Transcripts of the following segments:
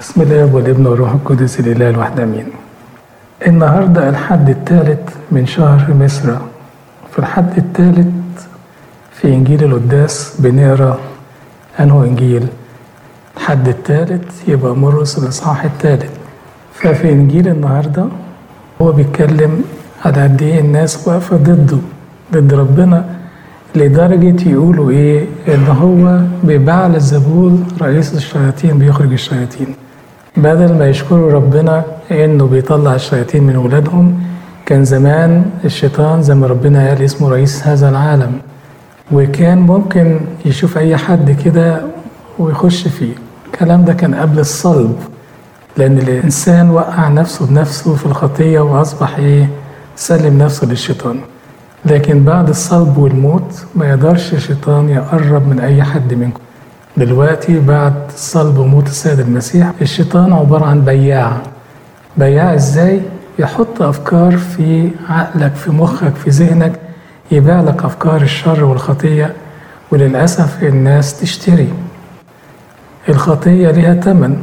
بسم الله والابن والروح القدس الاله الواحد امين النهارده الحد الثالث من شهر مصر في الحد الثالث في انجيل القداس بنقرا انه انجيل الحد الثالث يبقى مرقس الاصحاح الثالث ففي انجيل النهارده هو بيتكلم على قد ايه الناس واقفه ضده ضد ربنا لدرجة يقولوا إيه إن هو ببعل الزبول رئيس الشياطين بيخرج الشياطين بدل ما يشكروا ربنا إنه بيطلع الشياطين من ولادهم كان زمان الشيطان زي ما ربنا قال اسمه رئيس هذا العالم وكان ممكن يشوف أي حد كده ويخش فيه الكلام ده كان قبل الصلب لأن الإنسان وقع نفسه بنفسه في الخطية وأصبح إيه سلم نفسه للشيطان لكن بعد الصلب والموت ما يقدرش الشيطان يقرب من أي حد منكم دلوقتي بعد الصلب وموت السيد المسيح الشيطان عبارة عن بياع بياع ازاي يحط أفكار في عقلك في مخك في ذهنك يبيع لك أفكار الشر والخطية وللأسف الناس تشتري الخطية ليها تمن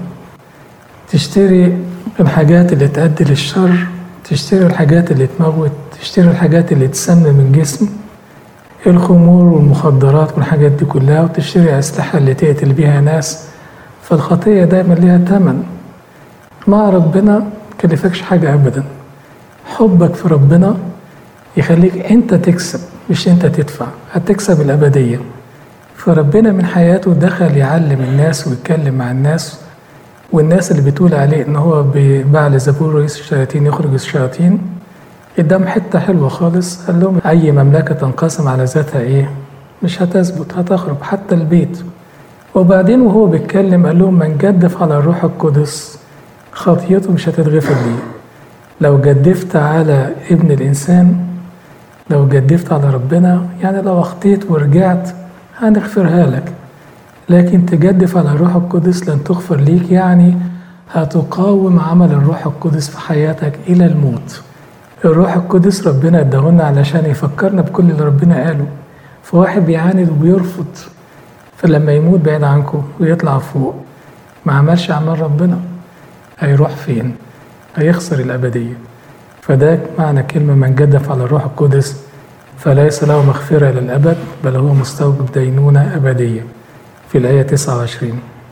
تشتري الحاجات اللي تؤدي للشر تشتري الحاجات اللي تموت تشتري الحاجات اللي تسمم الجسم الخمور والمخدرات والحاجات دي كلها وتشتري أسلحة اللي تقتل بيها ناس فالخطية دايما ليها تمن مع ربنا كلفكش حاجة أبدا حبك في ربنا يخليك أنت تكسب مش أنت تدفع هتكسب الأبدية فربنا من حياته دخل يعلم الناس ويتكلم مع الناس والناس اللي بتقول عليه ان هو ببعل زبور رئيس الشياطين يخرج الشياطين قدام حتة حلوة خالص قال لهم أي مملكة تنقسم على ذاتها إيه مش هتثبت هتخرب حتى البيت وبعدين وهو بيتكلم قال لهم من جدف على الروح القدس خطيته مش هتتغفر ليه لو جدفت على ابن الإنسان لو جدفت على ربنا يعني لو أخطيت ورجعت هنغفرها لك لكن تجدف على الروح القدس لن تغفر ليك يعني هتقاوم عمل الروح القدس في حياتك إلى الموت الروح القدس ربنا اداهولنا علشان يفكرنا بكل اللي ربنا قاله فواحد بيعاند وبيرفض فلما يموت بعيد عنكم ويطلع فوق ما عملش أعمال ربنا هيروح فين؟ هيخسر الأبدية فده معنى كلمة من جدف على الروح القدس فليس له مغفرة للأبد بل هو مستوجب دينونة أبدية في الآية 29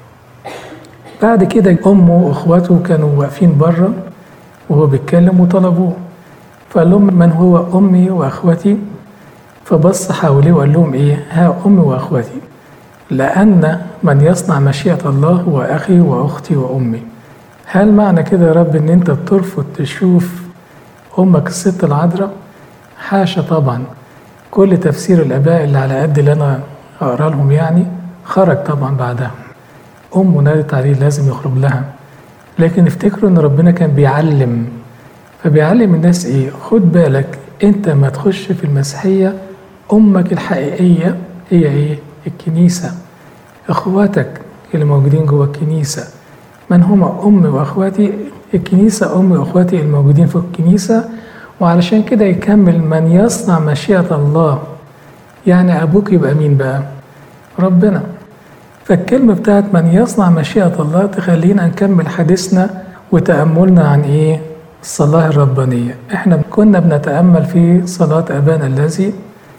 بعد كده أمه وإخواته كانوا واقفين بره وهو بيتكلم وطلبوه فقال لهم من هو أمي وأخوتي فبص حواليه وقال لهم إيه ها أمي وأخوتي لأن من يصنع مشيئة الله هو أخي وأختي وأمي هل معنى كده يا رب إن أنت بترفض تشوف أمك الست العذراء حاشا طبعا كل تفسير الآباء اللي على قد اللي أنا أقرأ لهم يعني خرج طبعا بعدها أمه نادت عليه لازم يخرج لها لكن افتكروا إن ربنا كان بيعلم فبيعلم الناس إيه خد بالك أنت ما تخش في المسيحية أمك الحقيقية هي إيه الكنيسة إخواتك اللي موجودين جوه الكنيسة من هما أمي وأخواتي الكنيسة أمي وأخواتي الموجودين في الكنيسة وعلشان كده يكمل من يصنع مشيئة الله يعني أبوك يبقى مين بقى ربنا فالكلمة بتاعت من يصنع مشيئة الله تخلينا نكمل حديثنا وتأملنا عن إيه الصلاة الربانية إحنا كنا بنتأمل في صلاة أبانا الذي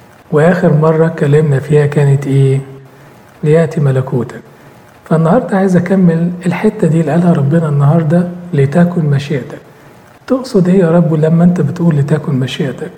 وآخر مرة اتكلمنا فيها كانت إيه ليأتي ملكوتك فالنهاردة عايز أكمل الحتة دي اللي قالها ربنا النهاردة لتكن مشيئتك تقصد إيه يا رب لما أنت بتقول لتكن مشيئتك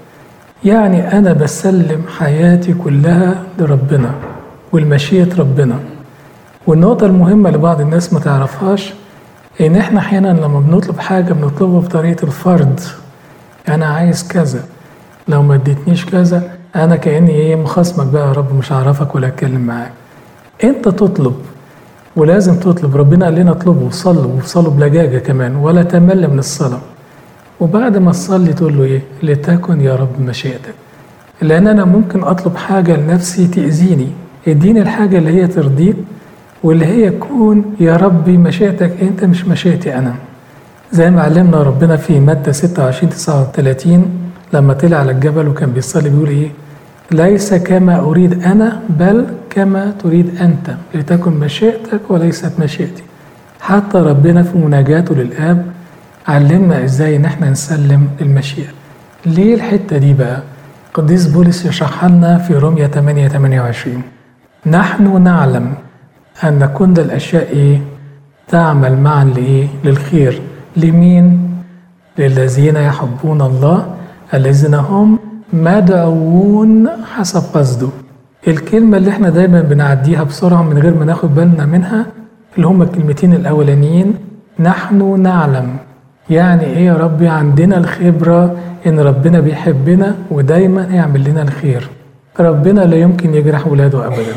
يعني أنا بسلم حياتي كلها لربنا والمشيئة ربنا والنقطة المهمة لبعض الناس ما تعرفهاش إن إحنا أحيانا لما بنطلب حاجة بنطلبها بطريقة الفرض أنا عايز كذا لو ما اديتنيش كذا أنا كأني إيه مخاصمك بقى يا رب مش هعرفك ولا أتكلم معاك أنت تطلب ولازم تطلب ربنا قال لنا اطلبوا وصلوا وصلوا بلجاجة كمان ولا تمل من الصلاة وبعد ما تصلي تقول له إيه لتكن يا رب مشيئتك لأن أنا ممكن أطلب حاجة لنفسي تأذيني اديني الحاجة اللي هي ترضيك واللي هي تكون يا ربي مشيئتك انت مش مشيئتي انا زي ما علمنا ربنا في متى 26 39 لما طلع على الجبل وكان بيصلي بيقول ايه ليس كما اريد انا بل كما تريد انت لتكن مشيئتك وليست مشيئتي حتى ربنا في مناجاته للآب علمنا ازاي ان احنا نسلم المشيئة ليه الحتة دي بقى قديس بولس يشرحها لنا في رومية 8 28 نحن نعلم أن كل الأشياء إيه تعمل معا لإيه للخير لمين للذين يحبون الله الذين هم مدعوون حسب قصده الكلمة اللي احنا دايما بنعديها بسرعة من غير ما ناخد بالنا منها اللي هما الكلمتين الأولانيين نحن نعلم يعني ايه يا ربي عندنا الخبرة ان ربنا بيحبنا ودايما يعمل لنا الخير ربنا لا يمكن يجرح ولاده ابدا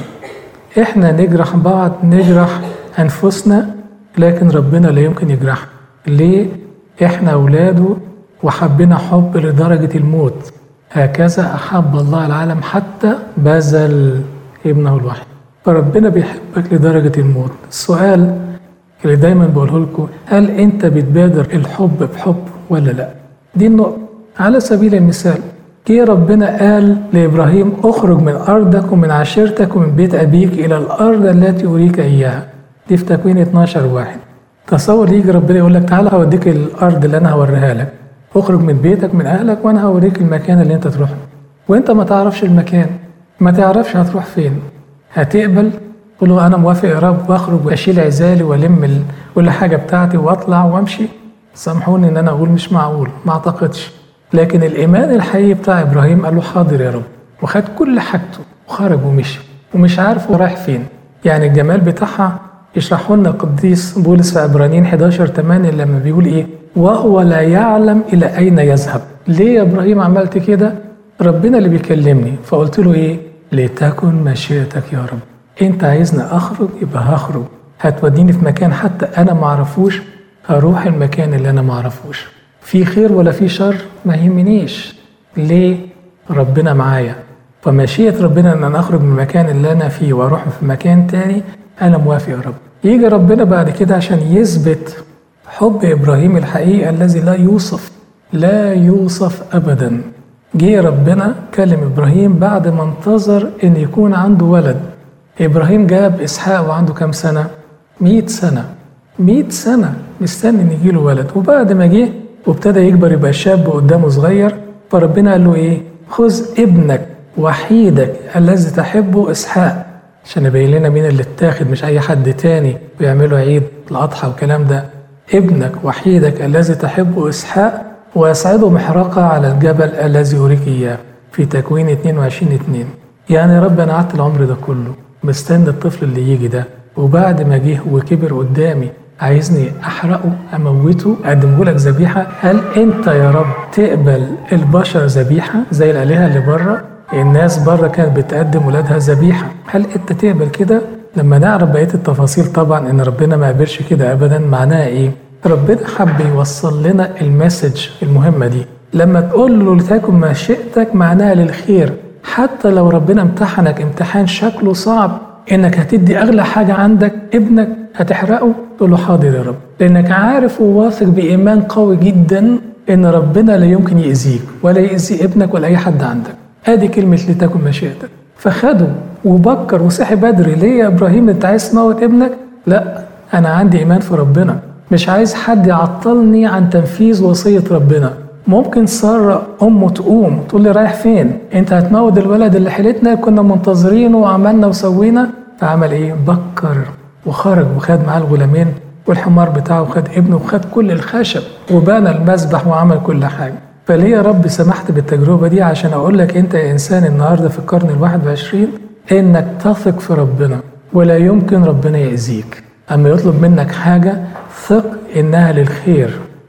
احنا نجرح بعض نجرح انفسنا لكن ربنا لا يمكن يجرح ليه احنا اولاده وحبنا حب لدرجة الموت هكذا أحب الله العالم حتى بذل ابنه الوحيد فربنا بيحبك لدرجة الموت السؤال اللي دايما بقوله لكم هل أنت بتبادر الحب بحب ولا لا دي النقطة على سبيل المثال جه ربنا قال لإبراهيم اخرج من أرضك ومن عشيرتك ومن بيت أبيك إلى الأرض التي أريك إياها دي في تكوين 12 واحد تصور يجي ربنا يقول لك تعالى هوديك الأرض اللي أنا هوريها لك اخرج من بيتك من اهلك وانا هوريك المكان اللي انت تروح وانت ما تعرفش المكان ما تعرفش هتروح فين هتقبل تقول له انا موافق يا رب واخرج واشيل عزالي والم كل حاجه بتاعتي واطلع وامشي سامحوني ان انا اقول مش معقول ما اعتقدش لكن الايمان الحقيقي بتاع ابراهيم قال له حاضر يا رب وخد كل حاجته وخرج ومشي ومش عارف هو رايح فين يعني الجمال بتاعها يشرحوا لنا القديس بولس في عبرانيين 11 8 لما بيقول ايه وهو لا يعلم الى اين يذهب ليه يا ابراهيم عملت كده ربنا اللي بيكلمني فقلت له ايه لتكن مشيئتك يا رب انت عايزني اخرج يبقى هخرج هتوديني في مكان حتى انا ما اعرفوش هروح المكان اللي انا ما اعرفوش في خير ولا في شر ما يهمنيش ليه ربنا معايا فمشيئة ربنا ان انا اخرج من المكان اللي انا فيه واروح في مكان تاني انا موافق يا رب يجي ربنا بعد كده عشان يثبت حب ابراهيم الحقيقي الذي لا يوصف لا يوصف ابدا جه ربنا كلم ابراهيم بعد ما انتظر ان يكون عنده ولد ابراهيم جاب اسحاق وعنده كام سنه 100 سنه 100 سنه مستني ان يجيله ولد وبعد ما جه وابتدى يكبر يبقى شاب قدامه صغير فربنا قال له ايه خذ ابنك وحيدك الذي تحبه اسحاق عشان يبين لنا مين اللي اتاخد مش اي حد تاني ويعملوا عيد الاضحى والكلام ده ابنك وحيدك الذي تحبه اسحاق ويصعده محرقة على الجبل الذي أريك إياه في تكوين 22 2 يعني يا رب أنا قعدت العمر ده كله مستني الطفل اللي يجي ده وبعد ما جه وكبر قدامي عايزني أحرقه أموته أقدمه لك ذبيحة هل أنت يا رب تقبل البشر ذبيحة زي الآلهة اللي بره الناس بره كانت بتقدم ولادها ذبيحة هل أنت تقبل كده لما نعرف بقية التفاصيل طبعا إن ربنا ما قبلش كده أبدا معناها إيه ربنا حب يوصل لنا المسج المهمة دي لما تقول له لتكن مشيئتك معناها للخير حتى لو ربنا امتحنك امتحان شكله صعب انك هتدي اغلى حاجة عندك ابنك هتحرقه تقول له حاضر يا رب لانك عارف وواثق بايمان قوي جدا ان ربنا لا يمكن يأذيك ولا يأذي ابنك ولا اي حد عندك ادي كلمة لتكن مشيئتك فخده وبكر وصحي بدري ليه يا ابراهيم انت عايز تموت ابنك لا انا عندي ايمان في ربنا مش عايز حد يعطلني عن تنفيذ وصية ربنا ممكن سارة أمه تقوم تقول لي رايح فين أنت هتموت الولد اللي حيلتنا كنا منتظرينه وعملنا وسوينا فعمل إيه بكر وخرج وخد معاه الغلامين والحمار بتاعه وخد ابنه وخد كل الخشب وبنى المذبح وعمل كل حاجة فليه يا رب سمحت بالتجربة دي عشان أقول لك أنت يا إنسان النهاردة في القرن الواحد وعشرين إنك تثق في ربنا ولا يمكن ربنا يأذيك أما يطلب منك حاجة ثق إنها للخير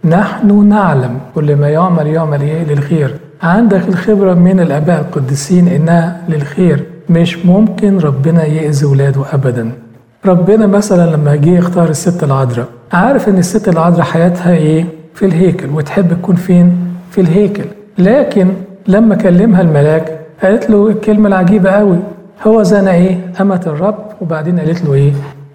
نحن نعلم كل ما يعمل يعمل إيه للخير عندك الخبرة من الآباء القديسين إنها للخير مش ممكن ربنا يأذي ولاده أبدا ربنا مثلا لما جه يختار الست العذراء عارف إن الست العذراء حياتها إيه في الهيكل وتحب تكون فين في الهيكل لكن لما كلمها الملاك قالت له الكلمة العجيبة قوي هو زنا إيه أمة الرب وبعدين قالت له إيه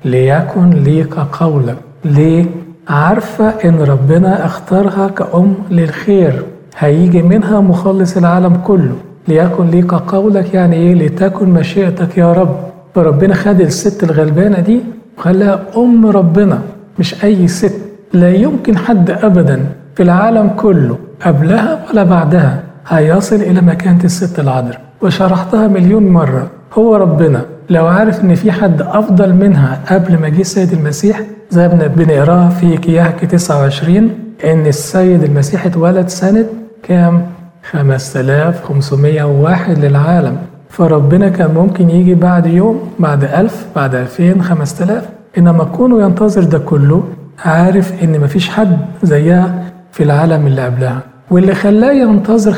ليكن ليك قولك ليه عارفة إن ربنا اختارها كأم للخير هيجي منها مخلص العالم كله ليكن ليك قولك يعني إيه لتكن مشيئتك يا رب فربنا خد الست الغلبانة دي وخلاها أم ربنا مش أي ست لا يمكن حد أبدا في العالم كله قبلها ولا بعدها هيصل إلى مكانة الست العذراء وشرحتها مليون مرة هو ربنا لو عارف إن في حد أفضل منها قبل ما جه السيد المسيح زي ما بنقراها في كياهك 29 إن السيد المسيح اتولد سنة كام؟ 5501 للعالم فربنا كان ممكن يجي بعد يوم بعد ألف بعد ألفين خمسة آلاف إنما كونه ينتظر ده كله عارف إن مفيش حد زيها في العالم اللي قبلها واللي خلاه ينتظر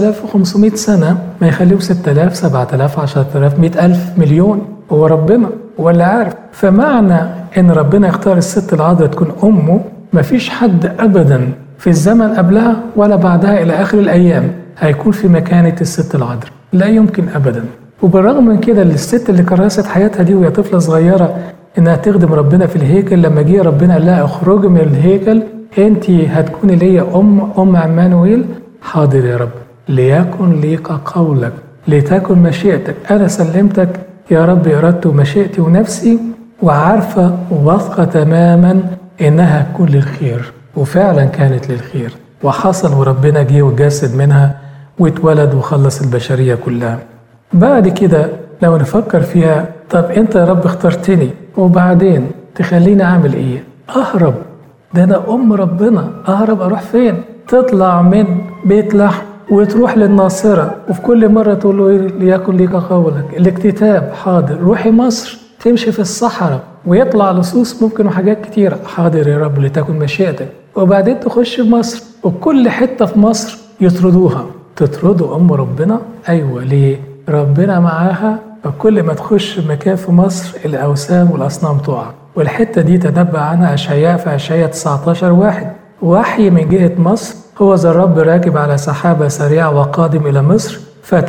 5500 سنة ما يخليه 6000 7000 10000 100000 مليون هو ربنا هو اللي عارف فمعنى إن ربنا يختار الست العذراء تكون أمه مفيش حد أبدا في الزمن قبلها ولا بعدها إلى آخر الأيام هيكون في مكانة الست العذراء لا يمكن أبدا وبالرغم من كده الست اللي كرست حياتها دي وهي طفلة صغيرة إنها تخدم ربنا في الهيكل لما جه ربنا قال لها اخرجي من الهيكل أنت هتكوني ليا أم أم عمانويل حاضر يا رب ليكن ليك قولك لتكن مشيئتك أنا سلمتك يا رب إرادتي ومشيئتي ونفسي وعارفة واثقة تماما إنها تكون للخير وفعلا كانت للخير وحصل وربنا جه وجسد منها واتولد وخلص البشرية كلها بعد كده لو نفكر فيها طب انت يا رب اخترتني وبعدين تخليني اعمل ايه اهرب ده انا ام ربنا اهرب اروح فين تطلع من بيت لحم وتروح للناصرة وفي كل مرة تقول له إيه ليكن ليك قولك الاكتتاب حاضر روحي مصر تمشي في الصحراء ويطلع لصوص ممكن وحاجات كتيرة حاضر يا رب لتكن مشيئتك وبعدين تخش مصر وكل حتة في مصر يطردوها تطردوا أم ربنا أيوة ليه ربنا معاها فكل ما تخش مكان في مصر الأوثان والأصنام تقع والحتة دي تنبأ عنها أشعياء في أشعياء 19 واحد وحي من جهة مصر هو ذا الرب راكب على سحابة سريعة وقادم إلى مصر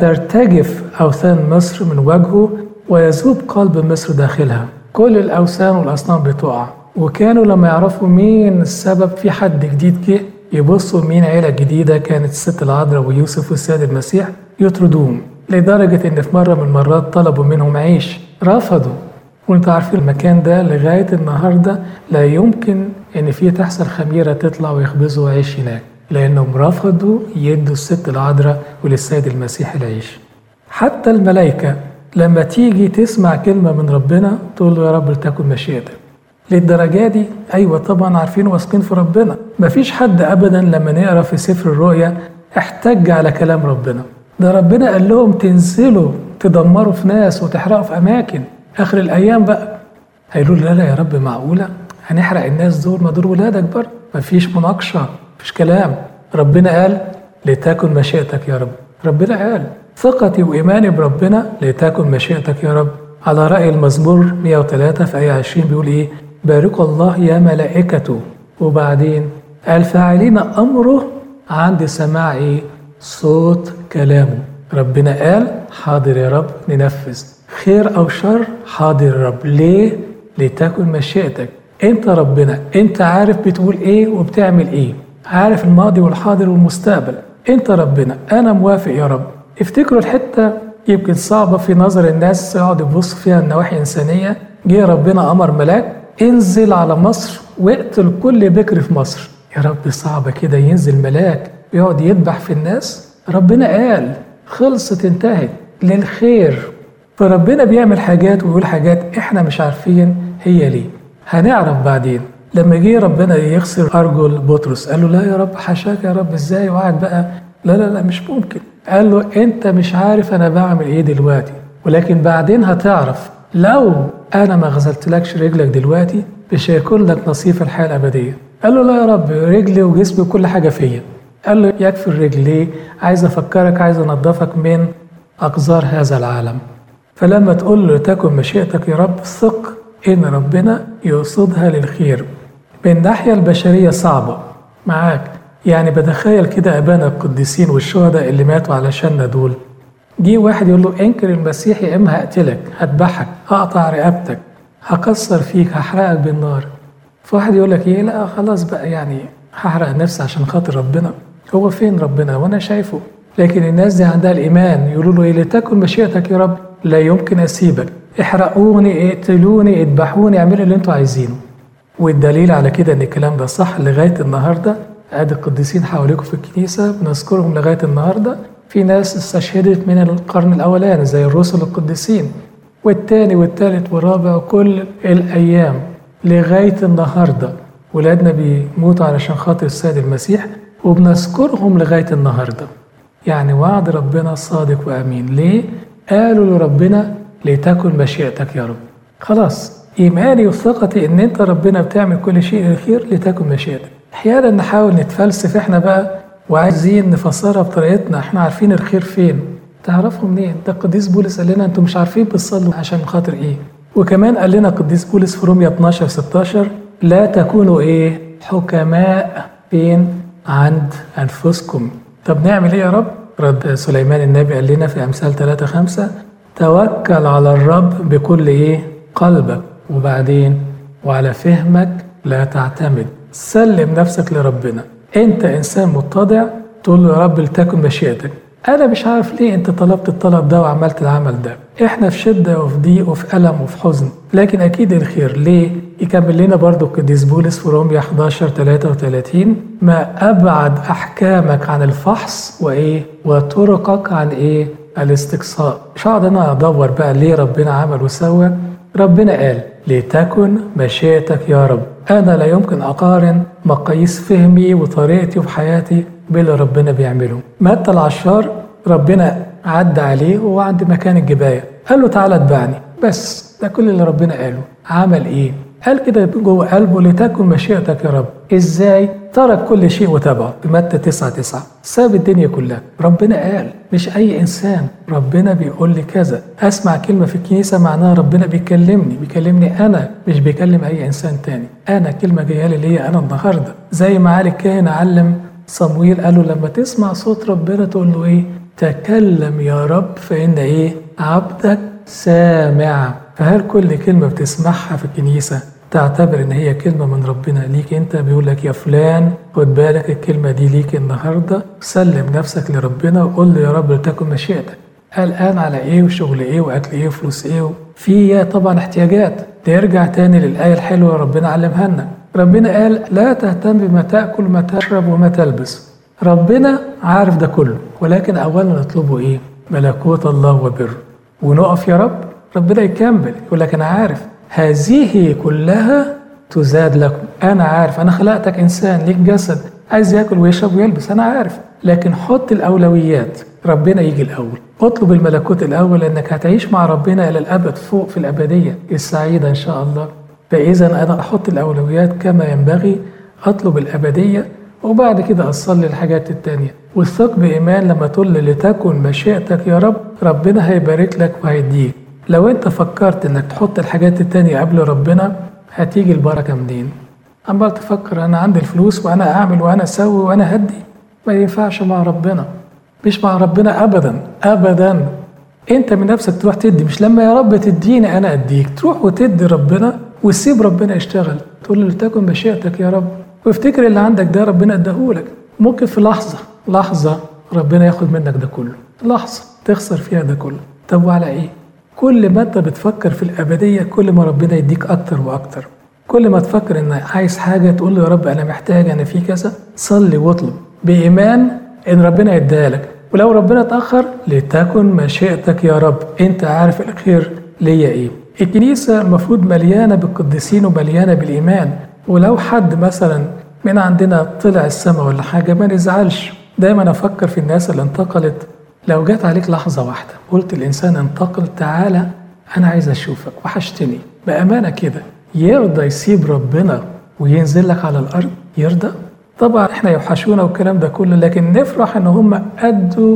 فترتجف أوثان مصر من وجهه ويذوب قلب مصر داخلها كل الأوثان والأصنام بتقع وكانوا لما يعرفوا مين السبب في حد جديد جه يبصوا مين عيلة جديدة كانت الست العذراء ويوسف والسيد المسيح يطردوهم لدرجة إن في مرة من المرات طلبوا منهم عيش رفضوا وانتوا عارفين المكان ده لغاية النهاردة لا يمكن إن فيه تحصل خميرة تطلع ويخبزوا عيش هناك لأنهم رفضوا يدوا الست العذراء وللسيد المسيح العيش حتى الملائكة لما تيجي تسمع كلمة من ربنا تقول له يا رب لتكن مشيئتك للدرجة دي أيوة طبعا عارفين واثقين في ربنا مفيش حد أبدا لما نقرأ في سفر الرؤيا احتج على كلام ربنا ده ربنا قال لهم تنزلوا تدمروا في ناس وتحرقوا في أماكن آخر الأيام بقى هيقولوا لا لا يا رب معقولة هنحرق الناس دول ما دول ولادك برضه مفيش مناقشة مفيش كلام ربنا قال لتكن مشيئتك يا رب ربنا قال ثقتي وإيماني بربنا لتكن مشيئتك يا رب على رأي المزمور 103 في آية 20 بيقول إيه باركوا الله يا ملائكته وبعدين الفاعلين أمره عند سماع إيه صوت كلامه ربنا قال حاضر يا رب ننفذ خير أو شر حاضر يا رب ليه لتكن مشيئتك انت ربنا انت عارف بتقول ايه وبتعمل ايه عارف الماضي والحاضر والمستقبل انت ربنا انا موافق يا رب افتكروا الحته يمكن صعبه في نظر الناس يقعد يبص فيها النواحي انسانيه جه ربنا امر ملاك انزل على مصر واقتل كل بكر في مصر يا رب صعبه كده ينزل ملاك يقعد يذبح في الناس ربنا قال خلصت انتهت للخير فربنا بيعمل حاجات ويقول حاجات احنا مش عارفين هي ليه هنعرف بعدين لما جه ربنا يغسل ارجل بطرس قال له لا يا رب حاشاك يا رب ازاي وقعد بقى لا لا لا مش ممكن قال له انت مش عارف انا بعمل ايه دلوقتي ولكن بعدين هتعرف لو انا ما غسلتلكش رجلك دلوقتي مش هيكون لك نصيب في الحياه الابديه قال له لا يا رب رجلي وجسمي وكل حاجه فيا قال له يكفي الرجل ليه عايز افكرك عايز انضفك من اقذار هذا العالم فلما تقول له تكن مشيئتك يا رب ثق ان ربنا يقصدها للخير من الناحيه البشريه صعبه معاك يعني بتخيل كده ابانا القديسين والشهداء اللي ماتوا علشاننا دول جه واحد يقول له انكر المسيح يا اما هقتلك هذبحك هقطع رقبتك هكسر فيك هحرقك بالنار فواحد يقول لك ايه لا خلاص بقى يعني هحرق نفسي عشان خاطر ربنا هو فين ربنا وانا شايفه لكن الناس دي عندها الايمان يقولوا له ايه لتكن مشيئتك يا رب لا يمكن اسيبك احرقوني اقتلوني اذبحوني اعملوا اللي انتوا عايزينه والدليل على كده ان الكلام ده صح لغايه النهارده ادي القديسين حواليكم في الكنيسه بنذكرهم لغايه النهارده في ناس استشهدت من القرن الاولاني زي الرسل القديسين والتاني والتالت والرابع وكل الايام لغايه النهارده ولادنا بيموتوا علشان خاطر السيد المسيح وبنذكرهم لغايه النهارده يعني وعد ربنا صادق وامين ليه قالوا لربنا لتكن مشيئتك يا رب خلاص ايماني وثقتي ان انت ربنا بتعمل كل شيء للخير لتكن مشيئتك احيانا نحاول نتفلسف احنا بقى وعايزين نفسرها بطريقتنا احنا عارفين الخير فين تعرفوا منين ده القديس بولس قال لنا انتم مش عارفين بتصلوا عشان خاطر ايه وكمان قال لنا القديس بولس في رومية 12 16 لا تكونوا ايه حكماء فين عند انفسكم طب نعمل ايه يا رب رد سليمان النبي قال لنا في امثال 3 5 توكل على الرب بكل ايه قلبك وبعدين وعلى فهمك لا تعتمد سلم نفسك لربنا انت انسان متضع تقول له يا رب لتكن مشيئتك انا مش عارف ليه انت طلبت الطلب ده وعملت العمل ده احنا في شده وفي ضيق وفي الم وفي حزن لكن اكيد الخير ليه يكمل لنا برضو القديس بولس في رومية 11 33 ما ابعد احكامك عن الفحص وايه وطرقك عن ايه الاستقصاء مش هقعد انا ادور بقى ليه ربنا عمل وسوى ربنا قال لتكن مشيئتك يا رب انا لا يمكن اقارن مقاييس فهمي وطريقتي وفي حياتي باللي ربنا بيعمله متى العشار ربنا عدى عليه وهو عند مكان الجبايه قال له تعالى اتبعني بس ده كل اللي ربنا قاله عمل ايه قال كده جوه قلبه لتكن مشيئتك يا رب ازاي ترك كل شيء وتبعه في متى 9 9 ساب الدنيا كلها ربنا قال مش اي انسان ربنا بيقول لي كذا اسمع كلمه في الكنيسه معناها ربنا بيكلمني بيكلمني انا مش بيكلم اي انسان تاني انا كلمه جايه لي ليا انا النهارده زي ما علي الكاهن علم صمويل قال له لما تسمع صوت ربنا تقول له ايه تكلم يا رب فان ايه عبدك سامع فهل كل كلمه بتسمعها في الكنيسه تعتبر ان هي كلمه من ربنا ليك انت بيقول لك يا فلان خد بالك الكلمه دي ليك النهارده سلم نفسك لربنا وقول له يا رب لتكن مشيئتك قلقان على ايه وشغل ايه واكل ايه وفلوس ايه في طبعا احتياجات نرجع تاني للايه الحلوه ربنا علمها لنا ربنا قال لا تهتم بما تاكل وما تشرب وما تلبس ربنا عارف ده كله ولكن اولا نطلبه ايه ملكوت الله وبره ونقف يا رب ربنا يكمل يقول لك انا عارف هذه كلها تزاد لكم انا عارف انا خلقتك انسان ليك جسد عايز ياكل ويشرب ويلبس انا عارف لكن حط الاولويات ربنا يجي الاول اطلب الملكوت الاول لانك هتعيش مع ربنا الى الابد فوق في الابديه السعيده ان شاء الله فاذا انا احط الاولويات كما ينبغي اطلب الابديه وبعد كده اصلي الحاجات التانية والثق بايمان لما تقول لتكن مشيئتك يا رب ربنا هيبارك لك وهيديك لو انت فكرت انك تحط الحاجات التانية قبل ربنا هتيجي البركة منين عمال تفكر انا عندي الفلوس وانا اعمل وانا اسوي وانا هدي ما ينفعش مع ربنا مش مع ربنا ابدا ابدا انت من نفسك تروح تدي مش لما يا رب تديني انا اديك تروح وتدي ربنا وتسيب ربنا يشتغل تقول له لتكن مشيئتك يا رب وافتكر اللي عندك ده ربنا اداهولك ممكن في لحظه لحظه ربنا ياخد منك ده كله لحظه تخسر فيها ده كله طب وعلى ايه كل ما انت بتفكر في الابديه كل ما ربنا يديك اكتر واكتر كل ما تفكر ان عايز حاجه تقول له يا رب انا محتاج انا في كذا صلي واطلب بايمان ان ربنا يديها لك ولو ربنا اتاخر لتكن مشيئتك يا رب انت عارف الخير ليا ايه الكنيسه المفروض مليانه بالقديسين ومليانه بالايمان ولو حد مثلا من عندنا طلع السماء ولا حاجه ما نزعلش دايما افكر في الناس اللي انتقلت لو جت عليك لحظة واحدة قلت الإنسان انتقل تعالى أنا عايز أشوفك وحشتني بأمانة كده يرضى يسيب ربنا وينزل لك على الأرض يرضى طبعا احنا يوحشونا والكلام ده كله لكن نفرح ان هم أدوا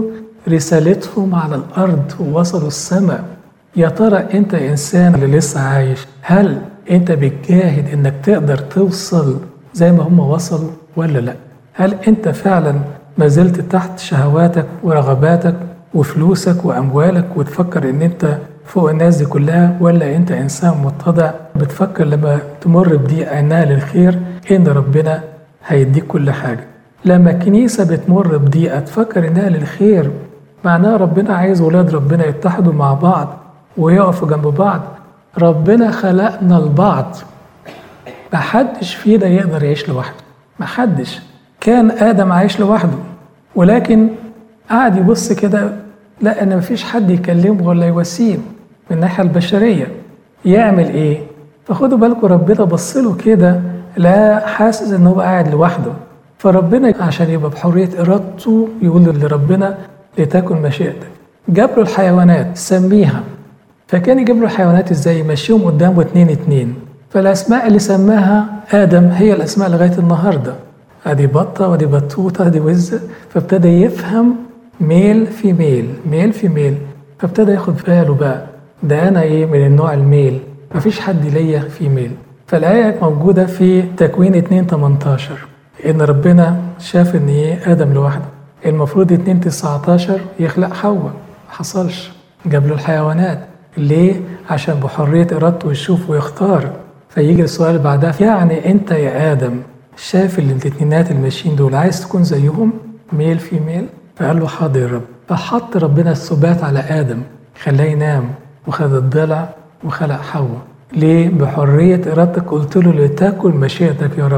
رسالتهم على الأرض ووصلوا السماء يا ترى انت انسان اللي لسه عايش هل انت بتجاهد انك تقدر توصل زي ما هم وصلوا ولا لا هل انت فعلا ما زلت تحت شهواتك ورغباتك وفلوسك واموالك وتفكر ان انت فوق الناس دي كلها ولا انت انسان متضع بتفكر لما تمر بضيقه انها للخير ان ربنا هيديك كل حاجه لما الكنيسه بتمر بضيقه تفكر انها للخير معناها ربنا عايز ولاد ربنا يتحدوا مع بعض ويقفوا جنب بعض ربنا خلقنا البعض ما حدش فينا يقدر يعيش لوحده ما حدش كان آدم عايش لوحده ولكن قعد يبص كده لا ان مفيش حد يكلمه ولا يواسيه من الناحيه البشريه يعمل ايه فخدوا بالكم ربنا بص له كده لا حاسس ان هو قاعد لوحده فربنا عشان يبقى بحريه ارادته يقول لربنا لتكن مشيئتك جاب له الحيوانات سميها فكان يجيب له الحيوانات ازاي يمشيهم قدامه اتنين اتنين فالاسماء اللي سماها ادم هي الاسماء لغايه النهارده ادي بطه ودي بطوطه ادي وزه فابتدى يفهم ميل في ميل ميل في ميل فابتدى ياخد باله بقى ده انا ايه من النوع الميل مفيش حد ليا في ميل فالآية موجودة في تكوين 2 18 إن ربنا شاف إن إيه آدم لوحده المفروض 2 19 يخلق حواء حصلش جاب له الحيوانات ليه؟ عشان بحرية إرادته يشوف ويختار فيجي السؤال بعدها يعني أنت يا آدم شاف الاتنينات الماشيين دول عايز تكون زيهم ميل في ميل فقال له حاضر يا رب فحط ربنا الثبات على آدم خلاه ينام وخد الضلع وخلق حواء ليه بحرية إرادتك قلت له لتكن مشيئتك يا رب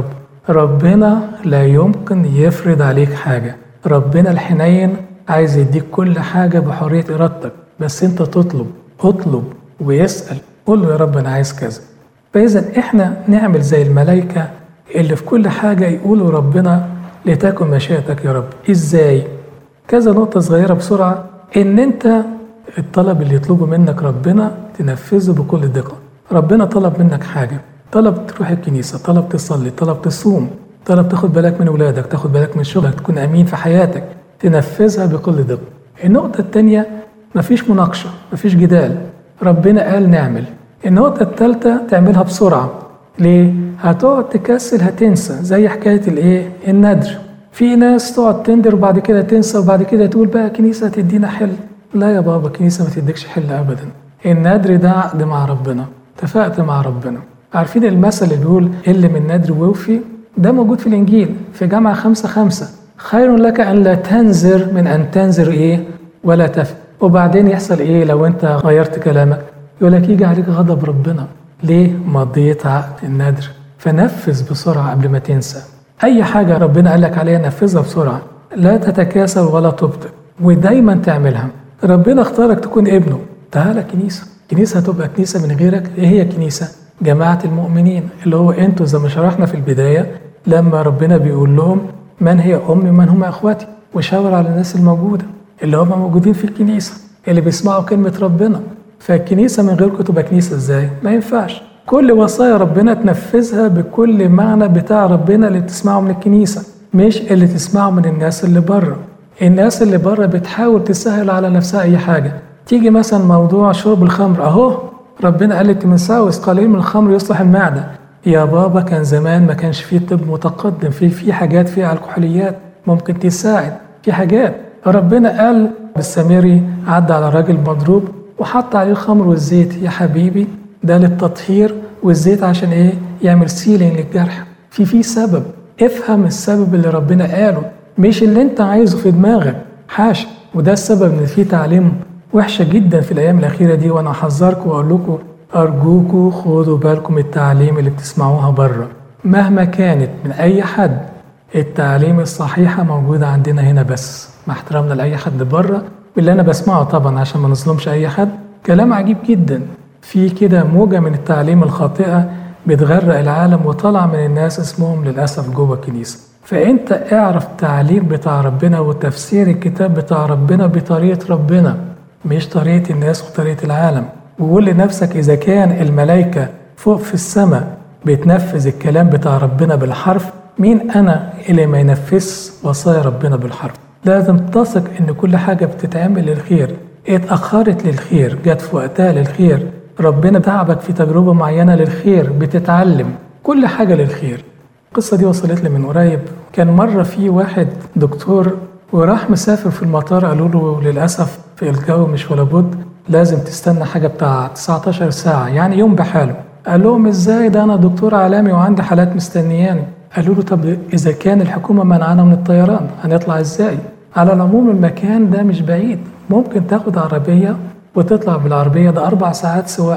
ربنا لا يمكن يفرض عليك حاجة ربنا الحنين عايز يديك كل حاجة بحرية إرادتك بس أنت تطلب اطلب ويسأل قول له يا رب أنا عايز كذا فإذا إحنا نعمل زي الملائكة اللي في كل حاجة يقولوا ربنا لتكن مشيئتك يا رب إزاي؟ كذا نقطة صغيرة بسرعة إن أنت الطلب اللي يطلبه منك ربنا تنفذه بكل دقة ربنا طلب منك حاجة طلب تروح الكنيسة طلب تصلي طلب تصوم طلب تاخد بالك من أولادك تاخد بالك من شغلك تكون أمين في حياتك تنفذها بكل دقة النقطة الثانية مفيش مناقشة مفيش جدال ربنا قال نعمل النقطة الثالثة تعملها بسرعة ليه؟ هتقعد تكسل هتنسى زي حكاية الايه؟ الندر في ناس تقعد تندر وبعد كده تنسى وبعد كده تقول بقى كنيسة تدينا حل لا يا بابا كنيسة ما تديكش حل أبدا الندر ده عقد مع ربنا اتفقت مع ربنا عارفين المثل اللي بيقول اللي من ندر ووفي ده موجود في الإنجيل في جامعة خمسة خمسة خير لك أن لا تنذر من أن تنذر إيه ولا تفي وبعدين يحصل إيه لو أنت غيرت كلامك يقول لك يجي عليك غضب ربنا ليه مضيت عقد الندر فنفذ بسرعة قبل ما تنسى أي حاجة ربنا قال لك عليها نفذها بسرعة لا تتكاسل ولا تبطئ ودايما تعملها ربنا اختارك تكون ابنه تعالى كنيسة كنيسة هتبقى كنيسة من غيرك ايه هي كنيسة جماعة المؤمنين اللي هو انتوا زي ما شرحنا في البداية لما ربنا بيقول لهم من هي أمي من هم أخواتي وشاور على الناس الموجودة اللي هم موجودين في الكنيسة اللي بيسمعوا كلمة ربنا فالكنيسة من غيركم تبقى كنيسة ازاي؟ ما ينفعش كل وصايا ربنا تنفذها بكل معنى بتاع ربنا اللي بتسمعه من الكنيسة مش اللي تسمعه من الناس اللي بره الناس اللي بره بتحاول تسهل على نفسها أي حاجة تيجي مثلا موضوع شرب الخمر أهو ربنا قال لتيموثاوس قليل من الخمر يصلح المعدة يا بابا كان زمان ما كانش فيه طب متقدم في في حاجات فيها الكحوليات ممكن تساعد في حاجات ربنا قال بالسامري عدى على راجل مضروب وحط عليه الخمر والزيت يا حبيبي ده للتطهير والزيت عشان ايه يعمل سيلينج للجرح في في سبب افهم السبب اللي ربنا قاله مش اللي انت عايزه في دماغك حاشا وده السبب ان في تعليم وحشه جدا في الايام الاخيره دي وانا احذركم واقول لكم ارجوكم خدوا بالكم التعليم اللي بتسمعوها بره مهما كانت من اي حد التعليم الصحيحه موجوده عندنا هنا بس مع احترامنا لاي حد بره باللي انا بسمعه طبعا عشان ما نظلمش اي حد كلام عجيب جدا في كده موجه من التعليم الخاطئه بتغرق العالم وطلع من الناس اسمهم للاسف جوه الكنيسه فانت اعرف التعليم بتاع ربنا وتفسير الكتاب بتاع ربنا بطريقه ربنا مش طريقه الناس وطريقه العالم وقول لنفسك اذا كان الملائكه فوق في السماء بتنفذ الكلام بتاع ربنا بالحرف مين انا اللي ما ينفذش وصايا ربنا بالحرف لازم تثق ان كل حاجه بتتعمل للخير اتاخرت للخير جت في وقتها للخير ربنا تعبك في تجربه معينه للخير بتتعلم كل حاجه للخير القصه دي وصلت لي من قريب كان مره في واحد دكتور وراح مسافر في المطار قالوا له للاسف في الجو مش ولا بد لازم تستنى حاجه بتاع 19 ساعه يعني يوم بحاله قال لهم ازاي ده انا دكتور عالمي وعندي حالات مستنياني قالوا له طب اذا كان الحكومه منعنا من الطيران هنطلع ازاي على العموم المكان ده مش بعيد ممكن تاخد عربيه وتطلع بالعربيه ده اربع ساعات سواقه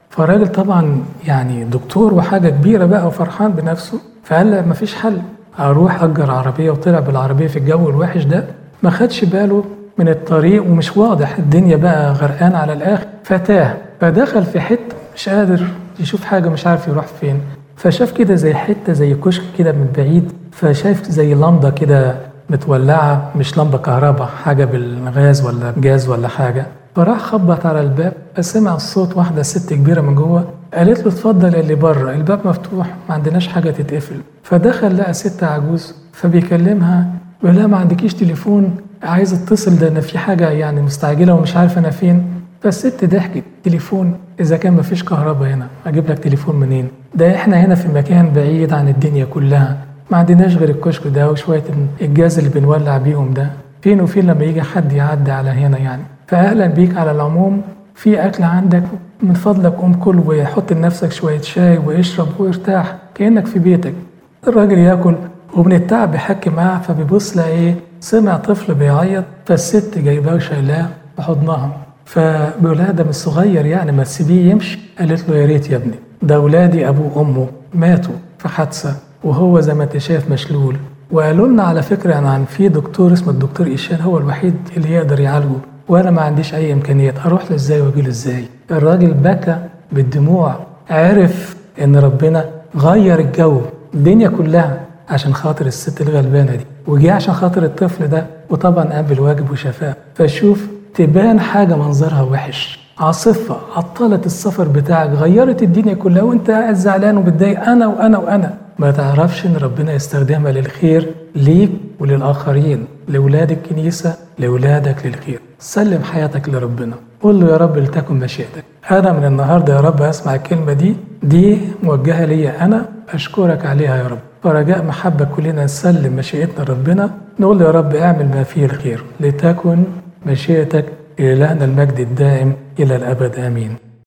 فالراجل طبعا يعني دكتور وحاجه كبيره بقى وفرحان بنفسه فقال لا مفيش حل اروح اجر عربيه وطلع بالعربيه في الجو الوحش ده ما خدش باله من الطريق ومش واضح الدنيا بقى غرقان على الاخر فتاه فدخل في حته مش قادر يشوف حاجه مش عارف يروح فين فشاف كده زي حته زي كشك كده من بعيد فشايف زي لمبه كده متولعه مش لمبه كهرباء حاجه بالغاز ولا جاز ولا حاجه فراح خبط على الباب فسمع الصوت واحده ست كبيره من جوه قالت له اتفضل اللي بره الباب مفتوح ما عندناش حاجه تتقفل فدخل لقى ست عجوز فبيكلمها يقول لها ما عندكيش تليفون عايز اتصل ده انا في حاجه يعني مستعجله ومش عارف انا فين فالست ضحكت تليفون اذا كان ما فيش كهرباء هنا اجيب لك تليفون منين ده احنا هنا في مكان بعيد عن الدنيا كلها ما عندناش غير الكشك ده وشويه الجاز اللي بنولع بيهم ده فين وفين لما يجي حد يعدي على هنا يعني فاهلا بيك على العموم في اكل عندك من فضلك قوم كل وحط لنفسك شويه شاي واشرب وارتاح كانك في بيتك الراجل ياكل ومن التعب بيحكي معاه فبيبص لها ايه سمع طفل بيعيط فالست جايباه وشايلاه في حضنها فبيقول لها ده مش صغير يعني ما تسيبيه يمشي قالت له يا ريت يا ابني ده اولادي ابوه وامه ماتوا في حادثه وهو زي ما انت شايف مشلول وقالوا لنا على فكره انا عن في دكتور اسمه الدكتور ايشان هو الوحيد اللي يقدر يعالجه وانا ما عنديش اي امكانيات اروح له ازاي واجي له ازاي الراجل بكى بالدموع عرف ان ربنا غير الجو الدنيا كلها عشان خاطر الست الغلبانه دي وجي عشان خاطر الطفل ده وطبعا قام بالواجب وشفاه فشوف تبان حاجه منظرها وحش عاصفه عطلت السفر بتاعك غيرت الدنيا كلها وانت قاعد زعلان ومتضايق انا وانا وانا ما تعرفش ان ربنا يستخدمها للخير ليك وللاخرين لاولاد الكنيسه لاولادك للخير سلم حياتك لربنا قول له يا رب لتكن مشيئتك انا من النهارده يا رب اسمع الكلمه دي دي موجهه ليا انا اشكرك عليها يا رب فرجاء محبه كلنا نسلم مشيئتنا لربنا نقول له يا رب اعمل ما فيه الخير لتكن مشيئتك الهنا المجد الدائم الى الابد امين